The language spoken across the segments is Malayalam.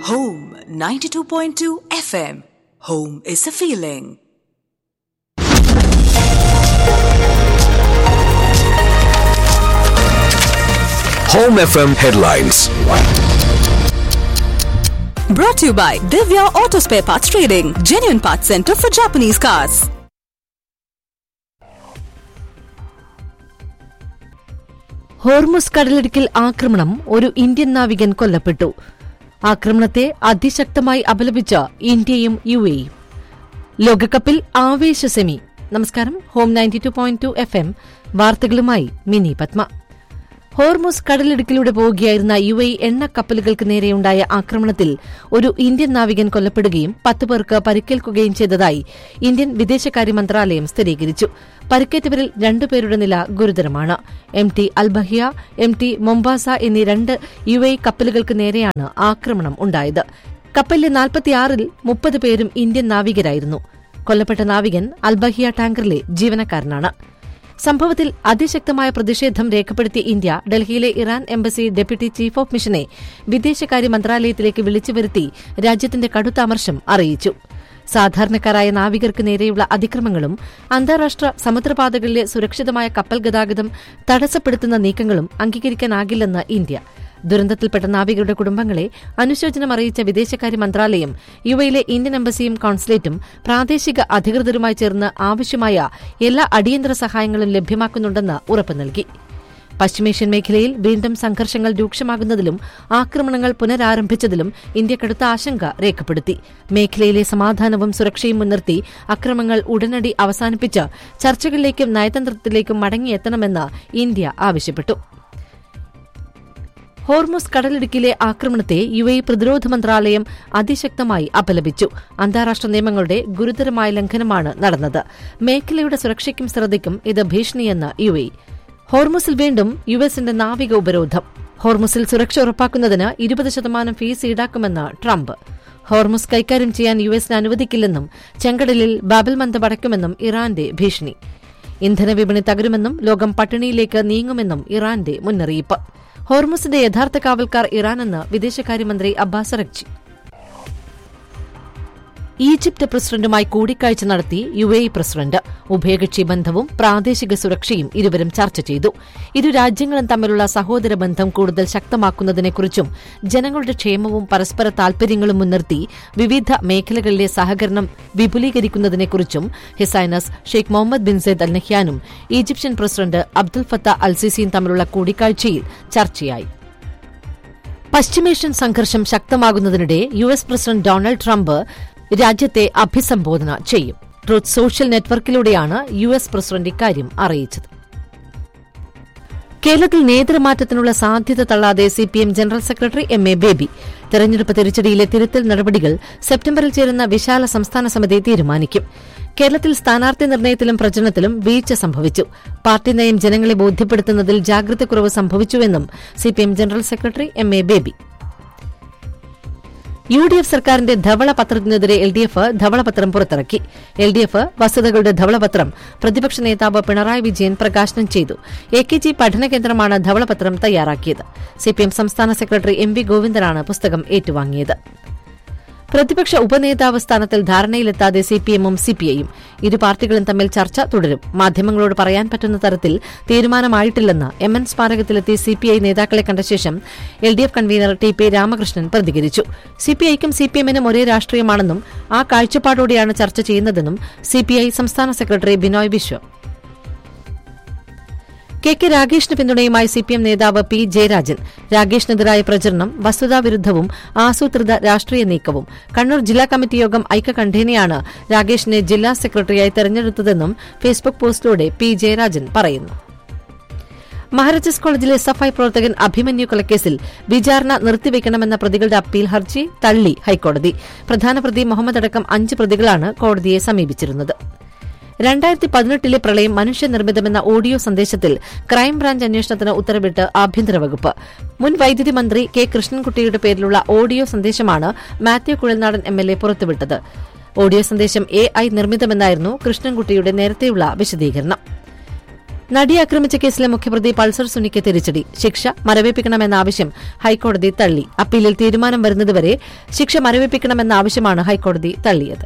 Home 92.2 FM. Home is a feeling. Home FM headlines. Brought to you by Divya Auto Spare Parts Trading, genuine parts center for Japanese cars. Hormuz കടലിടുക്കിൽ ആക്രമണം ഒരു ഇന്ത്യൻ നാവികൻ കൊല്ലപ്പെട്ടു ആക്രമണത്തെ അതിശക്തമായി അപലപിച്ച ഇന്ത്യയും യു എയും ലോകകപ്പിൽ ആവേശ സെമി നമസ്കാരം home ninety two point two F M വാർത്തകളുമായി മിനി പത്മ ഹോർമുസ് കടലിടുക്കിലൂടെ പോവുകയായിരുന്ന യു എ എണ്ണ കപ്പലുകൾക്ക് നേരെയുണ്ടായ ആക്രമണത്തിൽ ഒരു ഇന്ത്യൻ നാവികൻ കൊല്ലപ്പെടുകയും പത്ത് പേർക്ക് പരിക്കേൽക്കുകയും ചെയ്തതായി ഇന്ത്യൻ വിദേശകാര്യ മന്ത്രാലയം സ്ഥിരീകരിച്ചു പരിക്കേറ്റവരിൽ രണ്ടുപേരുടെ നില ഗുരുതരമാണ് M T Albahia M T Mombasa എന്നീ രണ്ട് യു എ കപ്പലുകൾക്ക് നേരെയാണ് ആക്രമണം ഉണ്ടായത് കപ്പലിലെ നാൽപ്പത്തിയാറിൽ മുപ്പത് പേരും ഇന്ത്യൻ നാവികരായിരുന്നു കൊല്ലപ്പെട്ട നാവികൻ അൽബഹിയ ടാങ്കറിലെ ജീവനക്കാരനാണ് സംഭവത്തിൽ അതിശക്തമായ പ്രതിഷേധം രേഖപ്പെടുത്തിയ ഇന്ത്യ ഡൽഹിയിലെ Iran embassy deputy chief of മിഷനെ വിദേശകാര്യ മന്ത്രാലയത്തിലേക്ക് വിളിച്ചു വരുത്തി രാജ്യത്തിന്റെ കടുത്ത അമർഷം അറിയിച്ചു സാധാരണക്കാരായ നാവികർക്ക് നേരെയുള്ള അതിക്രമങ്ങളും അന്താരാഷ്ട്ര സമുദ്രപാതകളിലെ സുരക്ഷിതമായ കപ്പൽ ഗതാഗതം തടസ്സപ്പെടുത്തുന്ന നീക്കങ്ങളും അംഗീകരിക്കാനാകില്ലെന്ന് ഇന്ത്യ ദുരന്തത്തിൽപ്പെട്ട നാവികരുടെ കുടുംബങ്ങളെ അനുശോചനം അറിയിച്ച വിദേശകാര്യ മന്ത്രാലയം യുഎയിലെ ഇന്ത്യൻ എംബസിയും കോൺസുലേറ്റും പ്രാദേശിക അധികൃതരുമായി ചേർന്ന് ആവശ്യമായ എല്ലാ അടിയന്തര സഹായങ്ങളും ലഭ്യമാക്കുന്നുണ്ടെന്ന് ഉറപ്പു നൽകി പശ്ചിമേഷ്യൻ മേഖലയിൽ വീണ്ടും സംഘർഷങ്ങൾ രൂക്ഷമാകുന്നതിലും ആക്രമണങ്ങൾ പുനരാരംഭിച്ചതിലും ഇന്ത്യ കടുത്ത ആശങ്ക രേഖപ്പെടുത്തി മേഖലയിലെ സമാധാനവും സുരക്ഷയും മുൻനിർത്തി അക്രമങ്ങൾ ഉടനടി അവസാനിപ്പിച്ച് ചർച്ചകളിലേക്കും നയതന്ത്രത്തിലേക്കും മടങ്ങിയെത്തണമെന്ന് ഇന്ത്യ ആവശ്യപ്പെട്ടു ഹോർമുസ് കടലിടുക്കിലെ ആക്രമണത്തെ യു എ പ്രതിരോധ മന്ത്രാലയം അതിശക്തമായി അപലപിച്ചു അന്താരാഷ്ട്ര നിയമങ്ങളുടെ ഗുരുതരമായ ലംഘനമാണ് നടന്നത് മേഖലയുടെ സുരക്ഷയ്ക്കും ശ്രദ്ധയ്ക്കും ഇത് ഭീഷണിയെന്ന് യു എ ഹോർമുസിൽ വീണ്ടും യു എസിന്റെ നാവിക ഉപരോധം ഹോർമുസിൽ സുരക്ഷ ഉറപ്പാക്കുന്നതിന് ഇരുപത് ശതമാനം ഫീസ് ഈടാക്കുമെന്ന് ട്രംപ് ഹോർമുസ് കൈകാര്യം ചെയ്യാൻ യു എസിന് അനുവദിക്കില്ലെന്നും ചെങ്കടലിൽ ബാബൽ മന്ദം അടയ്ക്കുമെന്നും ഇറാന്റെ ഭീഷണി ഇന്ധന വിപണി തകരുമെന്നും ലോകം പട്ടിണിയിലേക്ക് നീങ്ങുമെന്നും ഇറാന്റെ മുന്നറിയിപ്പ് ഹോർമുസിന്റെ യഥാർത്ഥ കാവൽക്കാർ ഇറാനെന്ന് വിദേശകാര്യമന്ത്രി അബ്ബാസ് അറക്ചി ഈജിപ്ത് പ്രസിഡന്റുമായി കൂടിക്കാഴ്ച നടത്തി യു എ പ്രസിഡന്റ് ഉഭയകക്ഷി ബന്ധവും പ്രാദേശിക സുരക്ഷയും ഇരുവരും ചർച്ച ചെയ്തു ഇരു രാജ്യങ്ങളും തമ്മിലുള്ള സഹോദര ബന്ധം കൂടുതൽ ശക്തമാക്കുന്നതിനെക്കുറിച്ചും ജനങ്ങളുടെ ക്ഷേമവും പരസ്പര താൽപര്യങ്ങളും മുൻനിർത്തി വിവിധ മേഖലകളിലെ സഹകരണം വിപുലീകരിക്കുന്നതിനെക്കുറിച്ചും his highness Sheikh Mohammed bin Zayed Al നഹ്യാനും Egyptian president Abdul Fattah Al സിസിയും തമ്മിലുള്ള കൂടിക്കാഴ്ചയിൽ ചർച്ചയായി പശ്ചിമേഷ്യൻ സംഘർഷം ശക്തമാകുന്നതിനിടെ U S president Donald Trump രാജ്യത്തെ അഭിസംബോധന ചെയ്യും ട്രൂത്ത് സോഷ്യൽ നെറ്റ്വർക്കിലൂടെയാണ് യു എസ് പ്രസിഡന്റ് ഇക്കാര്യം അറിയിച്ചത് കേരളത്തിൽ നേതൃമാറ്റത്തിനുള്ള സാധ്യത തള്ളാതെ CPM general secretary M A Baby തെരഞ്ഞെടുപ്പ് തിരിച്ചടിയിലെ തിരുത്തൽ നടപടികൾ സെപ്റ്റംബറിൽ ചേരുന്ന വിശാല സംസ്ഥാന സമിതി തീരുമാനിക്കും കേരളത്തിൽ സ്ഥാനാർത്ഥി നിർണയത്തിലും പ്രചരണത്തിലും വീഴ്ച സംഭവിച്ചു പാർട്ടി നയം ജനങ്ങളെ ബോധ്യപ്പെടുത്തുന്നതിൽ ജാഗ്രതക്കുറവ് സംഭവിച്ചുവെന്നും CPM general secretary M A Baby U D F സർക്കാരിന്റെ ധവളപത്രത്തിനെതിരെ എൽ ഡി എഫ് ധവളപത്രം പുറത്തിറക്കി എൽ ഡി എഫ് വസ്തുതകളുടെ ധവളപത്രം പ്രതിപക്ഷ നേതാവ് പിണറായി വിജയൻ പ്രകാശനം ചെയ്തു എ കെ ജി പഠന കേന്ദ്രമാണ് ധവളപത്രം തയ്യാറാക്കിയത് സിപിഎം സംസ്ഥാന സെക്രട്ടറി എം വി ഗോവിന്ദനാണ് പുസ്തകം ഏറ്റുവാങ്ങിയത് പ്രതിപക്ഷ ഉപനേതാവ് സ്ഥാനത്തിൽ ധാരണയിലെത്താതെ സിപിഎമ്മും സിപിഐയും ഇരു പാർട്ടികളും തമ്മിൽ ചർച്ച തുടരും മാധ്യമങ്ങളോട് പറയാൻ പറ്റുന്ന തരത്തിൽ തീരുമാനമായിട്ടില്ലെന്ന് എം എൻ സ്മാരകത്തിലെത്തി സിപിഐ നേതാക്കളെ കണ്ട ശേഷം L D F convener T P Ramakrishnan പ്രതികരിച്ചു സിപിഐക്കും സിപിഎമ്മിനും ഒരേ രാഷ്ട്രീയമാണെന്നും ആ കാഴ്ചപ്പാടോടെയാണ് ചർച്ച ചെയ്യുന്നതെന്നും സിപിഐ സംസ്ഥാന secretary Binoy Viswam K K രാഗേഷിന് പിന്തുണയുമായി സിപിഎം നേതാവ് പി ജയരാജൻ രാഗേഷിനെതിരായ പ്രചരണം വസ്തുതാവിരുദ്ധവും ആസൂത്രിത രാഷ്ട്രീയ നീക്കവും കണ്ണൂർ ജില്ലാ കമ്മിറ്റി യോഗം ഐക്യകണ്ഠേനയാണ് രാഗേഷിനെ ജില്ലാ സെക്രട്ടറിയായി തെരഞ്ഞെടുത്തതെന്നും ഫേസ്ബുക്ക് പോസ്റ്റിലൂടെ പി ജയരാജൻ പറയുന്നു മഹാരാജാസ് കോളേജിലെ സഫായി പ്രവർത്തകൻ അഭിമന്യു കൊലക്കേസിൽ വിചാരണ നിർത്തിവെക്കണമെന്ന പ്രതികളുടെ അപ്പീൽ ഹർജി തള്ളി ഹൈക്കോടതി പ്രധാന പ്രതി മുഹമ്മദ് അടക്കം അഞ്ച് പ്രതികളാണ് കോടതിയെ സമീപിച്ചിരുന്നത് രണ്ടായിരത്തി പതിനെട്ടിലെ പ്രളയം മനുഷ്യനിർമ്മിതമെന്ന ഓഡിയോ സന്ദേശത്തിൽ ക്രൈംബ്രാഞ്ച് അന്വേഷണത്തിന് ഉത്തരവിട്ട് ആഭ്യന്തര വകുപ്പ് മുൻ വൈദ്യുതി മന്ത്രി കെ കൃഷ്ണൻകുട്ടിയുടെ പേരിലുള്ള ഓഡിയോ സന്ദേശമാണ് Mathew Kuzhalnadan M L A പുറത്തുവിട്ടത് ഓഡിയോ സന്ദേശം എ ഐ നിർമ്മിതമെന്നായിരുന്നു കൃഷ്ണൻകുട്ടിയുടെ നേരത്തെയുള്ള വിശദീകരണം നടി ആക്രമിച്ച കേസിലെ മുഖ്യപ്രതി പൾസർ സുനിക്ക് തിരിച്ചടി ശിക്ഷ മരവിപ്പിക്കണമെന്ന ആവശ്യം ഹൈക്കോടതി തള്ളി അപ്പീലിൽ തീരുമാനം വരുന്നതുവരെ ശിക്ഷ മരവിപ്പിക്കണമെന്ന ആവശ്യമാണ് ഹൈക്കോടതി തള്ളിയത്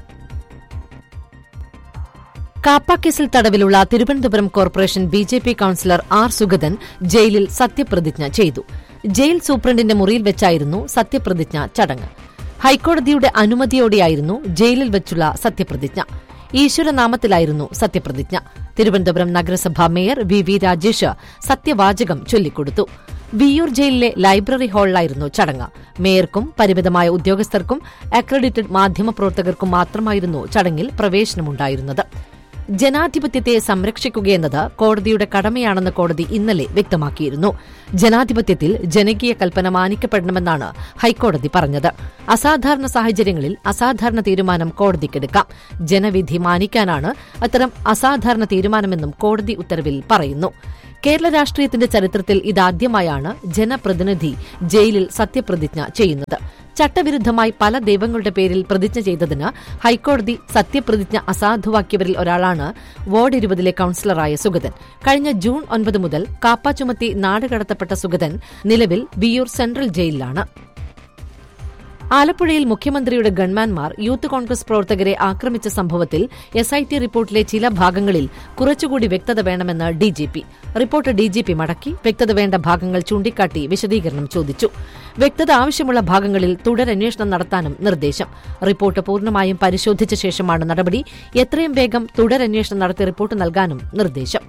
കാപ്പ കേസിൽ തടവിലുള്ള Thiruvananthapuram corporation B J P councillor R Sugathan ജയിലിൽ സത്യപ്രതിജ്ഞ ചെയ്തു ജയിൽ സൂപ്രണ്ടിന്റെ മുറിയിൽ വെച്ചായിരുന്നു സത്യപ്രതിജ്ഞ ചടങ്ങ് ഹൈക്കോടതിയുടെ അനുമതിയോടെയായിരുന്നു ജയിലിൽ വെച്ചുള്ള സത്യപ്രതിജ്ഞ ഈശ്വരനാമത്തിലായിരുന്നു സത്യപ്രതിജ്ഞ തിരുവനന്തപുരം നഗരസഭാ മേയർ വി വി രാജേഷ് സത്യവാചകം ചൊല്ലിക്കൊടുത്തു വിയൂർ ജയിലിലെ ലൈബ്രറി ഹാളിലായിരുന്നു ചടങ്ങ് മേയർക്കും പരിമിതമായ ഉദ്യോഗസ്ഥർക്കും അക്രഡിറ്റഡ് മാധ്യമപ്രവർത്തകർക്കും മാത്രമായിരുന്നു ചടങ്ങിൽ പ്രവേശനമുണ്ടായിരുന്നത് ജനാധിപത്യത്തെ സംരക്ഷിക്കുകയെന്നത് കോടതിയുടെ കടമയാണെന്ന് കോടതി ഇന്നലെ വ്യക്തമാക്കിയിരുന്നു ജനാധിപത്യത്തിൽ ജനകീയ കൽപ്പന മാനിക്കപ്പെടണമെന്നാണ് ഹൈക്കോടതി പറഞ്ഞത് അസാധാരണ സാഹചര്യങ്ങളിൽ അസാധാരണ തീരുമാനം കോടതിക്കെടുക്കാം ജനവിധി മാനിക്കാനാണ് അത്തരം അസാധാരണ തീരുമാനമെന്നും കോടതി ഉത്തരവിൽ പറയുന്നു കേരള രാഷ്ട്രീയത്തിന്റെ ചരിത്രത്തിൽ ഇതാദ്യമായാണ് ജനപ്രതിനിധി ജയിലിൽ സത്യപ്രതിജ്ഞ ചെയ്യുന്നത് ചട്ടവിരുദ്ധമായി പല ദൈവങ്ങളുടെ പേരിൽ പ്രതിജ്ഞ ചെയ്തതിന് ഹൈക്കോടതി സത്യപ്രതിജ്ഞ അസാധുവാക്കിയവരിൽ ഒരാളാണ് വാർഡ് ഇരുപതിലെ കൌൺസിലറായ സുഗതൻ കഴിഞ്ഞ ജൂൺ ഒൻപത് മുതൽ കാപ്പ ചുമത്തി നാടുകടത്തപ്പെട്ട സുഗതൻ നിലവിൽ വിയൂർ സെൻട്രൽ ജയിലിലാണ് ആലപ്പുഴയിൽ മുഖ്യമന്ത്രിയുടെ ഗൺമാൻമാർ യൂത്ത് കോൺഗ്രസ് പ്രവർത്തകരെ ആക്രമിച്ച സംഭവത്തിൽ എസ്ഐടി റിപ്പോർട്ടിലെ ചില ഭാഗങ്ങളിൽ കുറച്ചുകൂടി വ്യക്തത വേണമെന്ന് ഡിജിപി റിപ്പോർട്ട് ഡിജിപി മടക്കി വ്യക്തത വേണ്ട ഭാഗങ്ങൾ ചൂണ്ടിക്കാട്ടി വിശദീകരണം ചോദിച്ചു വ്യക്തത ആവശ്യമുള്ള ഭാഗങ്ങളിൽ തുടരന്വേഷണം നടത്താനും നിർദ്ദേശം റിപ്പോർട്ട് പൂർണ്ണമായും പരിശോധിച്ച ശേഷമാണ് നടപടി എത്രയും വേഗം തുടരന്വേഷണം നടത്തി റിപ്പോർട്ട് നൽകാനും നിർദ്ദേശം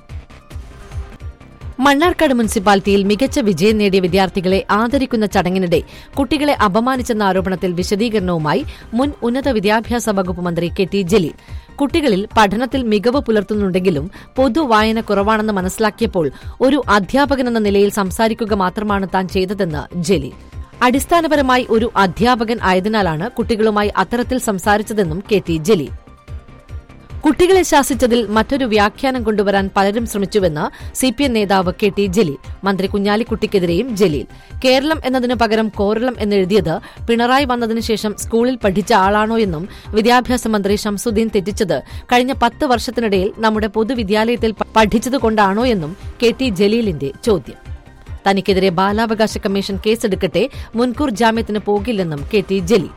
മണ്ണാർക്കാട് മുനിസിപ്പാലിറ്റിയിൽ മികച്ച വിജയം നേടിയ വിദ്യാർത്ഥികളെ ആദരിക്കുന്ന ചടങ്ങിനിടെ കുട്ടികളെ അപമാനിച്ചെന്ന ആരോപണത്തിൽ വിശദീകരണവുമായി മുൻ ഉന്നത വിദ്യാഭ്യാസ വകുപ്പ് മന്ത്രി കെ ടി ജലീൽ കുട്ടികളിൽ പഠനത്തിൽ മികവ് പുലർത്തുന്നുണ്ടെങ്കിലും പൊതുവായന കുറവാണെന്ന് മനസ്സിലാക്കിയപ്പോൾ ഒരു അധ്യാപകനെന്ന നിലയിൽ സംസാരിക്കുക മാത്രമാണ് താൻ ചെയ്തതെന്ന് ജലീൽ അടിസ്ഥാനപരമായി ഒരു അധ്യാപകൻ ആയതിനാലാണ് കുട്ടികളുമായി അത്തരത്തിൽ സംസാരിച്ചതെന്നും കെ ടി ജലീൽ കുട്ടികളെ ശാസിച്ചതിൽ മറ്റൊരു വ്യാഖ്യാനം കൊണ്ടുവരാൻ പലരും ശ്രമിച്ചുവെന്ന് സിപിഎം നേതാവ് കെ ടി ജലീൽ മന്ത്രി കുഞ്ഞാലിക്കുട്ടിക്കെതിരെയും ജലീൽ കേരളം എന്നതിനു പകരം കോരളം എന്നെഴുതിയത് പിണറായി വന്നതിനു ശേഷം സ്കൂളിൽ പഠിച്ച ആളാണോ എന്നും വിദ്യാഭ്യാസ മന്ത്രി ഷംസുദ്ദീൻ തെറ്റിച്ചത് കഴിഞ്ഞ പത്ത് വർഷത്തിനിടയിൽ നമ്മുടെ പൊതുവിദ്യാലയത്തിൽ പഠിച്ചതുകൊണ്ടാണോ എന്നും കെ ടി ജലീലിന്റെ ചോദ്യം തനിക്കെതിരെ ബാലാവകാശ കമ്മീഷൻ കേസെടുക്കട്ടെ മുൻകൂർ ജാമ്യത്തിന് പോകില്ലെന്നും കെ ടി ജലീൽ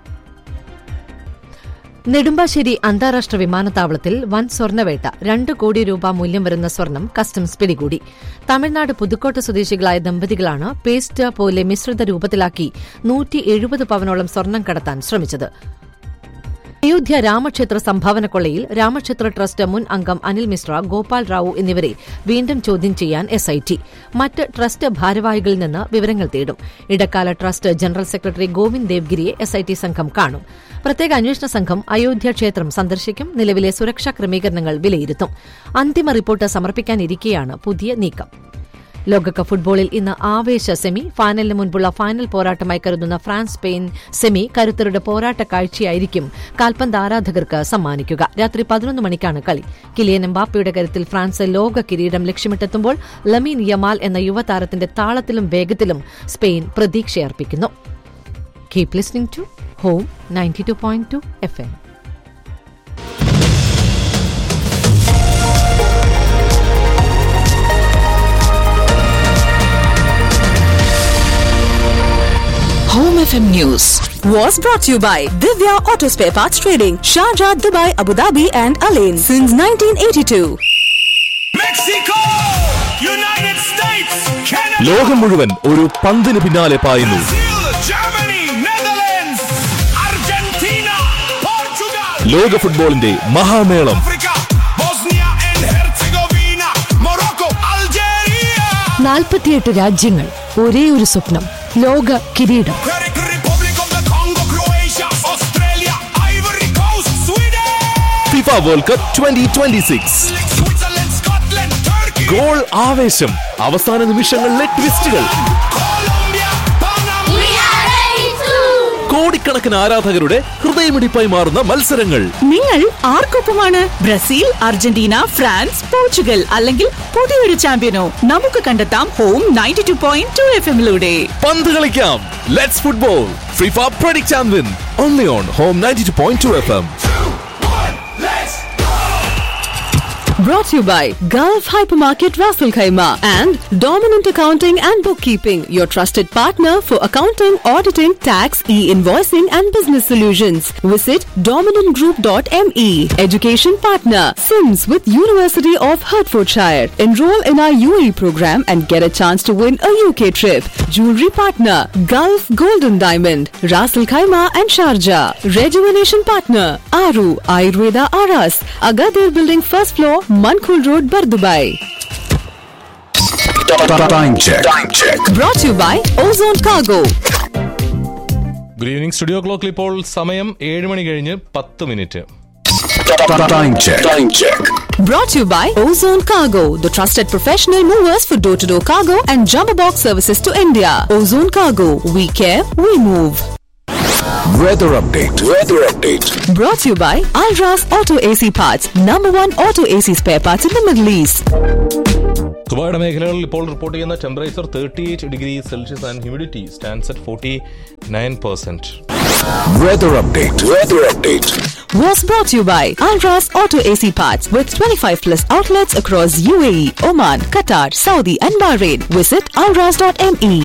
നെടുമ്പാശ്ശേരി അന്താരാഷ്ട്ര വിമാനത്താവളത്തിൽ വൻ സ്വർണ്ണവേട്ട രണ്ട് കോടി രൂപ മൂല്യം വരുന്ന സ്വർണം കസ്റ്റംസ് പിടികൂടി തമിഴ്നാട് പുതുക്കോട്ട സ്വദേശികളായ ദമ്പതികളാണ് പേസ്റ്റ് പോലെ മിശ്രിത രൂപത്തിലാക്കി നൂറ്റി എഴുപത് പവനോളം സ്വർണം കടത്താൻ ശ്രമിച്ചത് അയോധ്യ രാമക്ഷേത്ര സംഭാവന കൊള്ളയിൽ രാമക്ഷേത്ര ട്രസ്റ്റ് മുൻ അംഗം അനിൽ മിശ്ര ഗോപാൽ റാവു എന്നിവരെ വീണ്ടും ചോദ്യം ചെയ്യാൻ എസ്ഐടി മറ്റ് ട്രസ്റ്റ് ഭാരവാഹികളിൽ നിന്ന് വിവരങ്ങൾ തേടും ഇടക്കാല ട്രസ്റ്റ് ജനറൽ സെക്രട്ടറി ഗോവിന്ദ് ദേവ്ഗിരിയെ എസ്ഐടി സംഘം കാണും പ്രത്യേക അന്വേഷണ സംഘം അയോധ്യ ക്ഷേത്രം സന്ദർശിക്കും നിലവിലെ സുരക്ഷാ ക്രമീകരണങ്ങൾ വിലയിരുത്തും അന്തിമ റിപ്പോർട്ട് സമർപ്പിക്കാനിരിക്കെയാണ് പുതിയ നീക്കം ലോകകപ്പ് ഫുട്ബോളിൽ ഇന്ന് ആവേശ സെമി ഫൈനലിന് മുൻപുള്ള ഫൈനൽ പോരാട്ടമായി കരുതുന്ന ഫ്രാൻസ് സ്പെയിൻ സെമി കരുത്തരുടെ പോരാട്ട കാഴ്ചയായിരിക്കും കാൽപന്ത് ആരാധകർക്ക് സമ്മാനിക്കുക രാത്രി പതിനൊന്ന് മണിക്കാണ് കളി കിലിയൻ എംബാപ്പയുടെ കരുത്തിൽ ഫ്രാൻസ് ലോക കിരീടം ലക്ഷ്യമിട്ടെത്തുമ്പോൾ ലമീൻ യമാൽ എന്ന യുവതാരത്തിന്റെ താളത്തിലും വേഗത്തിലും സ്പെയിൻ പ്രതീക്ഷയർപ്പിക്കുന്നു keep listening to home ninety two point two F M Home FM News was brought to you by Divya Auto Spare Parts Trading, Sharjah, Dubai, Abu Dhabi, and Alain since 1982. Mexico United States, Canada, ലോകം മുഴുവൻ ഒരു പന്തിന് പിന്നാലെ പായുന്നു Brazil, Germany, Netherlands, Argentina, Portugal, ലോക ഫുട്ബോളിന്റെ മഹാമേളം Africa, Bosnia and Herzegovina, Morocco, Algeria, നാൽപ്പത്തിയെട്ട് രാജ്യങ്ങൾ ഒരേ ഒരു സ്വപ്നം ലോക കിരീടം Czech Republic of the Congo, Croatia, Australia, Ivory Coast, Sweden, FIFA world cup twenty twenty six Switzerland, Scotland, Turkey, goal ആവേശം അവസാന നിമിഷങ്ങളിലെ ട്വിസ്റ്റുകൾ Colombia, Panama, We are ready to. കോടിക്കണക്കിന് ആരാധകരുടെ ഹൃദയമിടിപ്പായി മാറുന്ന മത്സരങ്ങൾ നിങ്ങൾ ആർക്കൊപ്പമാണ് ബ്രസീൽ അർജന്റീന ഫ്രാൻസ് പോർച്ചുഗൽ അല്ലെങ്കിൽ പുതിയൊരു ചാമ്പ്യനോ നമുക്ക് കണ്ടെത്താം home ninety two point two F എമ്മിലൂടെ പന്ത് കളിക്കാം let's football FIFA predict and win only on home ninety two point two F M Brought to you by Gulf Hypermarket Raffle Khaima and Dominant Accounting and Bookkeeping, your trusted partner for accounting, auditing, tax, e-invoicing and business solutions. Visit dominantgroup.me. Education partner, Sims with University of Hertfordshire. Enroll in our UAE program and get a chance to win a UK trip. Jewelry partner, Gulf Golden Diamond, Raffle Khaima and Sharjah. Rejuvenation partner, Aru Ayurveda Aras, Agadir Building first floor, Mankul Road, Bardubai. Time check. Time check. Brought to you by Ozone Cargo. Good evening studio ക്ലോക്കിൽ ഇപ്പോൾ സമയം ഏഴ് മണി കഴിഞ്ഞ് പത്ത് minute Time check. Time check. Brought to you by Ozone Cargo, the trusted professional movers for door to door cargo and jumbo box services to India. Ozone Cargo, we care, we move. Weather update. Weather update. Brought to you by Alras Auto AC Parts, number one auto AC spare parts in the Middle East. ദുബായുടെ മേഖലകളിൽ ഇപ്പോൾ റിപ്പോർട്ട് ചെയ്യുന്ന temperature thirty eight degree Celsius and humidity stands at forty nine percent Weather update. Weather update. Was brought to you by Alras Auto AC Parts with 25 plus outlets across UAE, Oman, Qatar, Saudi, and Bahrain. Visit alras.me.